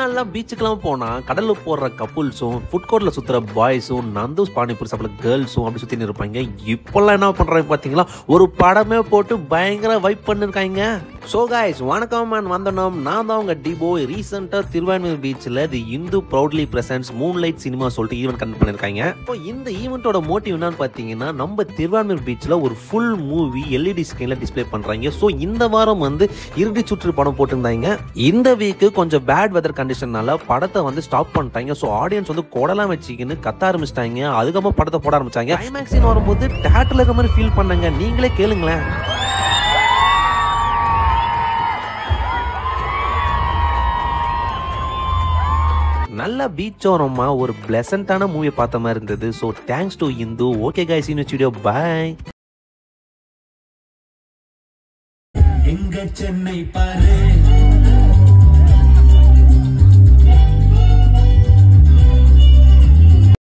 முன்னாடிலாம் பீச்சுக்கெல்லாம் போனா கடல்ல போடுற கப்புள்ஸும் ஃபுட் கோர்ட்ல சுத்துற பாய்ஸும் நந்தூஸ் பானிபூரி சாப்பிட்ற கேர்ள்ஸும் அப்படி சுத்தி இருப்பாங்க இப்பெல்லாம் என்ன பண்றாங்க பாத்தீங்களா ஒரு படமே போட்டு பயங்கர வைப் பண்ணிருக்காங்க ஸோ காய்ஸ் வணக்கம் மேன் வந்தனோம் நான் தான் உங்க டிபோய் ரீசெண்டாக திருவான்மையூர் பீச்சில் the Hindu proudly presents moonlight cinema சொல்லிட்டு ஈவெண்ட் கண்டக்ட் பண்ணியிருக்காங்க இப்போ இந்த ஈவெண்ட்டோட மோட்டிவ் என்னன்னு பார்த்தீங்கன்னா நம்ம திருவான்மையூர் பீச்சில் ஒரு ஃபுல் மூவி எல்இடி ஸ்க்ரீனில் டிஸ்ப்ளே பண்ணுறாங்க ஸோ இந்த வாரம் வந்து இறுதி சுற்று படம் போட்டிருந்தாங்க இந்த வீக்கு கொஞ்சம் பேட் வெதர் கண்டிஷன்னால படத்தை வந்து ஸ்டாப் பண்ணிட்டாங்க ஸோ ஆடியன்ஸ் வந்து கொடலாம் வச்சுக்கின்னு கத்த ஆரம்பிச்சிட்டாங்க அதுக்கப்புறம் படத்தை போட ஆரம்பிச்சாங்க ஐமேக்ஸின் வரும்போது தேட்டரில் இருக்கிற மாதிரி ஃபீல் பண்ணாங்க நீங்களே கேளுங்களேன் நல்ல பீச் ஓரமா ஒரு பிளசண்டான மூவியை பார்த்த மாதிரி இருந்தது so thanks to Hindu okay guys in studio bye எங்க சென்னை பாரு